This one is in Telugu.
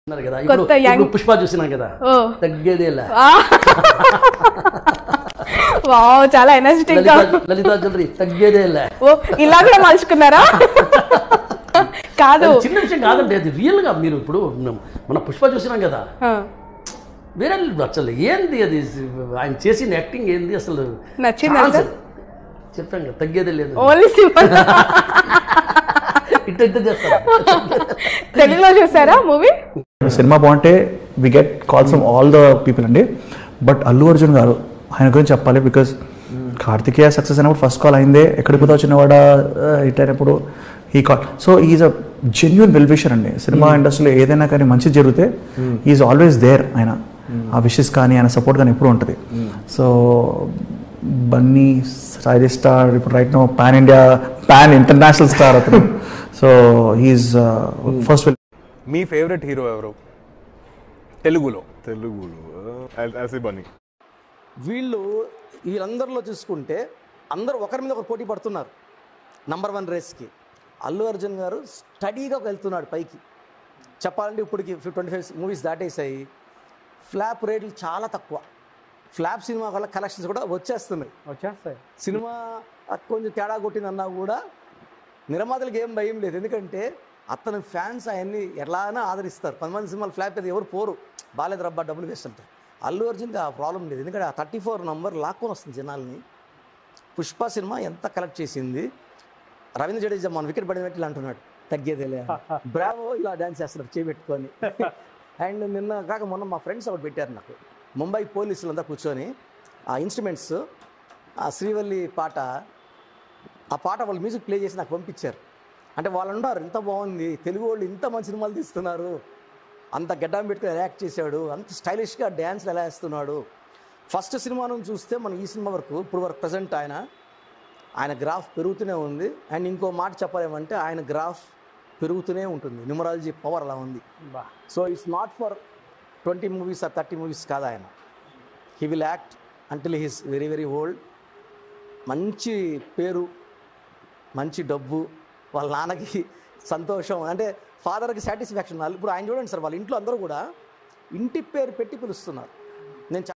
ఉన్నారు కదా ఇప్పుడు కొత్త young- ఇప్పుడు పుష్ప చూసినాం కదా ఓ తగ్గేదేలా వావ్ చాలా ఎనర్జెటిక్ గా లలిత లలితా జ్యువెలరీ తగ్గేదేలా ఓ ఇలా కూడా మలుచుకున్నారా కాదు అది చిన్న విషయం కాదండి అది రియల్ గా మీరు ఇప్పుడు మన పుష్ప చూసినాం కదా ఆ, వేరే అసలు ఏంది అది ఆయన చేసిన యాక్టింగ్ ఏంది అసలు నచ్చిందా ఛాన్స్ సార్? చెప్తాం కదా తగ్గేదే లేదు ఓన్లీ సింపుల్ ఇట్ట ఇట్ట చేస్తారు తెలుగులో చూసారా మూవీ సినిమా బాగుంటే we get calls from all the people అండి బట్ అల్లు అర్జున్ గారు ఆయన గురించి చెప్పాలి బికాస్ కార్తికేయ సక్సెస్ అయినప్పుడు ఫస్ట్ కాల్ అయిందే ఎక్కడికి పోతా చిన్నవాడ హిట్ అయినప్పుడు ఈ call so is uh genuine well wisher అండి సినిమా ఇండస్ట్రీలో ఏదైనా కానీ మంచి జరిగితే ఈజ్ ఆల్వేస్ దేర్ ఆయన ఆ విషెస్ కానీ ఆయన సపోర్ట్ కానీ ఎప్పుడు ఉంటుంది సో బన్నీ సాయి స్టార్ ఇప్పుడు right now pan India pan international star అతను సో హీఈస్ ఫస్ట్ మీ ఫేవరెట్ హీరో ఎవరు తెలుగులో తెలుగులో యాసి బన్నీ వీళ్ళు వీళ్ళందరిలో చూసుకుంటే అందరూ ఒకరి మీద ఒకరు పోటీ పడుతున్నారు నంబర్ వన్ రేస్కి అల్లు అర్జున్ గారు స్టడీగా వెళ్తున్నాడు పైకి చెప్పాలంటే ఇప్పటికి ట్వంటీ ఫైవ్ మూవీస్ దాటేసాయి ఫ్లాప్ రేట్లు చాలా తక్కువ ఫ్లాప్ సినిమా వల్ల కలెక్షన్స్ కూడా వచ్చేస్తున్నాయి వచ్చేస్తాయి సినిమా కొంచెం తేడా కొట్టిందన్నా కూడా నిర్మాతలకు ఏం భయం లేదు ఎందుకంటే అతని ఫ్యాన్స్ ఆయన్ని ఎలానా ఆదరిస్తారు కొంతమంది సినిమాలు ఫ్లాప్ అయితే ఎవరు పోరు బాలేదు రబ్బా డబ్బులు వేస్ట్ అంటారు అల్లు అర్జున్కి ఆ ప్రాబ్లం లేదు ఎందుకంటే ఆ థర్టీ ఫోర్ నంబర్ లాక్కొని వస్తుంది జనాల్ని పుష్ప సినిమా ఎంత కలెక్ట్ చేసింది రవీంద్ర జడేజా మన వికెట్ పడినట్టు ఇలా అంటున్నాడు తగ్గేదేలే బ్రావో ఇలా డాన్స్ చేస్తున్నారు చేపెట్టుకొని అండ్ నిన్న కాక మొన్న మా ఫ్రెండ్స్ ఒకటి పెట్టారు నాకు ముంబై పోలీసులు అంతా కూర్చొని ఆ ఇన్స్ట్రుమెంట్స్ ఆ శ్రీవల్లి పాట ఆ పాట వాళ్ళు మ్యూజిక్ ప్లే చేసి నాకు పంపించారు అంటే వాళ్ళు అన్నారు ఇంత బాగుంది తెలుగు వాళ్ళు ఇంత మంచి సినిమాలు తీస్తున్నారు అంత గడ్డం పెట్టుకుని ఎలా యాక్ట్ చేశాడు అంత స్టైలిష్గా డ్యాన్స్లు ఎలా వేస్తున్నాడు ఫస్ట్ సినిమా నుంచి చూస్తే మనం ఈ సినిమా వరకు ఇప్పుడు వరకు ప్రజెంట్ ఆయన ఆయన గ్రాఫ్ పెరుగుతూనే ఉంది అండ్ ఇంకో మాట చెప్పలేమంటే ఆయన గ్రాఫ్ పెరుగుతూనే ఉంటుంది న్యూమరాలజీ పవర్ అలా ఉంది so it's not for twenty movies or thirty movies కాదు ఆయన he will act until he's very very old మంచి పేరు మంచి డబ్బు వాళ్ళ నాన్నకి సంతోషం అంటే ఫాదర్కి సాటిస్ఫాక్షన్ ఇప్పుడు ఆయన చూడండి సార్ వాళ్ళ ఇంట్లో అందరూ కూడా ఇంటి పేరు పెట్టి పిలుస్తున్నారు నేను